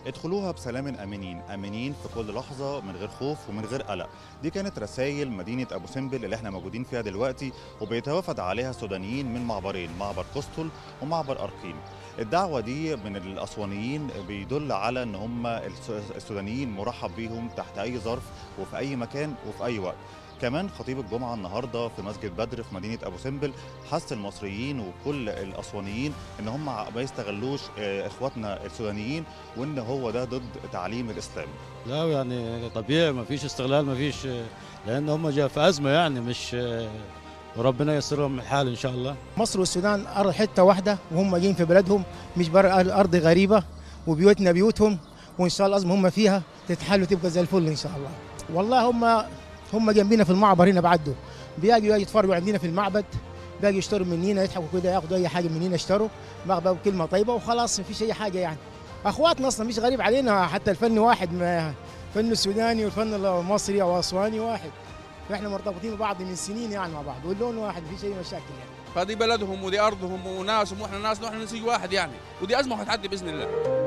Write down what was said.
ادخلوها بسلام امنين امنين في كل لحظه من غير خوف ومن غير قلق دي كانت رسائل مدينه ابو سمبل اللي احنا موجودين فيها دلوقتي وبيتوافد عليها سودانيين من معبرين معبر قسطل ومعبر ارقين الدعوه دي من الاسوانيين بيدل على ان هم الس- السودانيين مرحب بيهم تحت اي ظرف وفي اي مكان وفي اي وقت كمان خطيب الجمعة النهاردة في مسجد بدر في مدينة أبو سمبل حث المصريين وكل الأسوانيين إن هم ما يستغلوش آه، إخواتنا السودانيين وإن هو ده ضد تعليم الإسلام لا يعني طبيعي ما فيش استغلال ما فيش لان هم جاء في ازمه يعني مش وربنا ييسر لهم الحال ان شاء الله مصر والسودان أرض حته واحده وهم جايين في بلدهم مش بره ارض غريبه وبيوتنا بيوتهم وان شاء الله الازمه هم فيها تتحل وتبقى زي الفل ان شاء الله والله هم هم جنبينا في المعبر هنا بعده بيجوا يجوا يتفرجوا عندنا في المعبد بيجوا يشتروا مننا يضحكوا كده ياخدوا اي حاجه مننا يشتروا بقى بكلمه طيبه وخلاص مفيش اي حاجه يعني اخواتنا اصلا مش غريب علينا حتى الفن واحد ما الفن السوداني والفن المصري او اسواني واحد فاحنا مرتبطين ببعض من سنين يعني مع بعض واللون واحد مفيش اي مشاكل يعني فدي بلدهم ودي ارضهم وناسهم واحنا ناس نحن نسيج واحد يعني ودي ازمه وهتعدي باذن الله